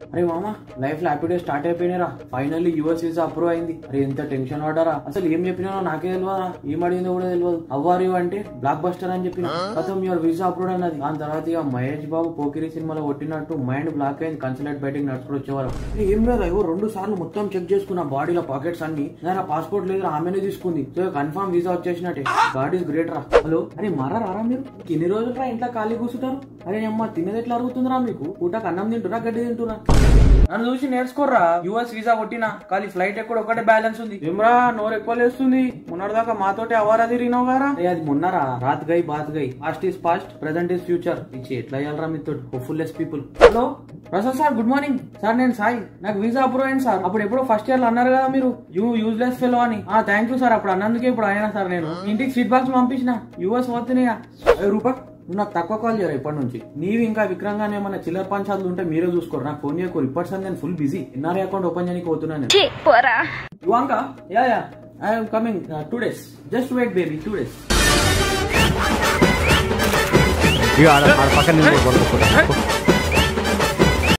అరే మామ లైఫ్ లో హ్యాపీ డే స్టార్ట్ అయిపోయినారా ఫైనల్లీ యూఎస్ వీసా అప్రూవ్ అయింది అరే ఎంత టెన్షన్ పడ్డారా అసలు ఏం చెప్పినానో నాకే తెలియదా ఏం అడిగిందో కూడా తెలియదు అవ్వారు అంటే బ్లాక్ బస్టర్ అని చెప్పిన గతం యువర్ వీసా అప్రూవ్ అన్నది దాని తర్వాత ఇక మహేష్ బాబు పోకిరి సినిమాలో కొట్టినట్టు మైండ్ బ్లాక్ అయింది కన్సులేట్ బయటికి నడుచుకుని వచ్చేవారు అరే ఏం లేదు అయ్యో రెండు సార్లు మొత్తం చెక్ చేసుకున్నా బాడీలో పాకెట్స్ అన్ని నా పాస్పోర్ట్ లేదు ఆమెనే తీసుకుంది సో కన్ఫర్మ్ వీసా వచ్చేసినట్టే గాడ్ ఈస్ గ్రేట్ రా హలో అరే మారా రారా మీరు ఎన్ని రోజులు రా ఇంట్లో ఖాళీ కూర్చుంటారు అరే అమ్మ తినేది ఎట్లా అరుగుతుందిరా మీకు పూటకు అన్నం తింటురా గడ్డి తింటురా నన్ను చూసి నేర్చుకోర్రా యుఎస్ వీసా కొట్టినా కానీ ఫ్లైట్ ఎక్కడ ఒకటే బ్యాలెన్స్ ఉంది ఏమ్రా నోరు ఎక్కువ లేస్తుంది మొన్నటిదాకా మాతోటి అవారా తిరిగినావు గారా అరే అది మొన్నరా రాత్ గై బాత్ గై past is past present is future ఇచ్చి ఎట్లా అయ్యాలరా మీతో hopeless people hello Prasad sir good morning sir నేను సాయి నాకు వీసా అప్రూవ్ అయింది సార్ అప్పుడు ఎప్పుడో ఫస్ట్ ఇయర్ లో అన్నారు కదా మీరు యూ యూజ్లెస్ ఫెలో అని ఆ థ్యాంక్ యూ సార్ అప్పుడు అన్నందుకే ఇప్పుడు అయినా సార్ నేను ఇంటికి స్వీట్ బాక్స్ పంపించిన యూఎస్ పోతున్నాయా రూపక్ నువ్వు నాకు తక్కువ కాల్ చేయరా ఇప్పటి నుంచి నీవు ఇంకా విక్రంగానే ఏమన్నా చిల్లర పంచాలు ఉంటే మీరే చూసుకోరు నాకు ఫోన్ చేయకూరు ఇప్పటి సార్ నేను full busy NRI account open చేయడానికి పోతున్నాను నేను ఛీ, పోరా Ivanka yeah yeah I'm coming two days just wait baby two days ఇక ఆడ ఆడ పక్కన నిలబడి కొట్టుకుంటా.